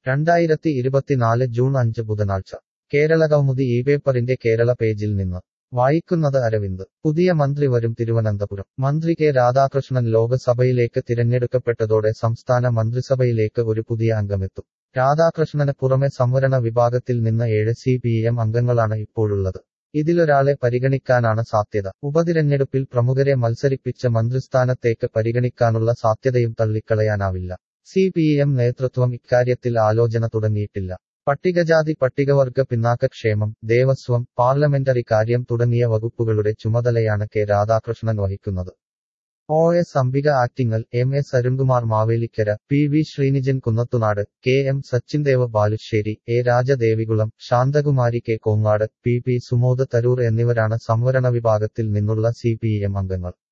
രണ്ടായിരത്തി ഇരുപത്തിനാല് ജൂൺ അഞ്ച് ബുധനാഴ്ച കേരള കൗമുദി ഈ പേപ്പറിന്റെ കേരള പേജിൽ നിന്ന് വായിക്കുന്നത് അരവിന്ദ് പുതിയ മന്ത്രി വരും തിരുവനന്തപുരം മന്ത്രി കെ രാധാകൃഷ്ണൻ ലോക്സഭയിലേക്ക് തിരഞ്ഞെടുക്കപ്പെട്ടതോടെ സംസ്ഥാന മന്ത്രിസഭയിലേക്ക് ഒരു പുതിയ അംഗമെത്തും രാധാകൃഷ്ണന് പുറമെ സംവരണ വിഭാഗത്തിൽ നിന്ന് ഏഴ് സി പി എം അംഗങ്ങളാണ് ഇപ്പോഴുള്ളത് ഇതിലൊരാളെ പരിഗണിക്കാനാണ് സാധ്യത ഉപതിരഞ്ഞെടുപ്പിൽ പ്രമുഖരെ മത്സരിപ്പിച്ച മന്ത്രിസ്ഥാനത്തേക്ക് പരിഗണിക്കാനുള്ള സാധ്യതയും തള്ളിക്കളയാനാവില്ല സി പി എം നേതൃത്വം ഇക്കാര്യത്തിൽ ആലോചന തുടങ്ങിയിട്ടില്ല പട്ടികജാതി പട്ടികവർഗ പിന്നാക്കക്ഷേമം ദേവസ്വം പാർലമെന്ററി കാര്യം തുടങ്ങിയ വകുപ്പുകളുടെ ചുമതലയാണ് കെ രാധാകൃഷ്ണൻ വഹിക്കുന്നത് O S Ambika Attingal M S Arunkumar Mavelikkara P V Sreenijan Kunnathunad K M Sachindev Balussery A Raja Devikulam Santhakumari K Kongad P P Sumod Tarur എന്നിവരാണ് സംവരണ വിഭാഗത്തിൽ നിന്നുള്ള സി പി എം അംഗങ്ങൾ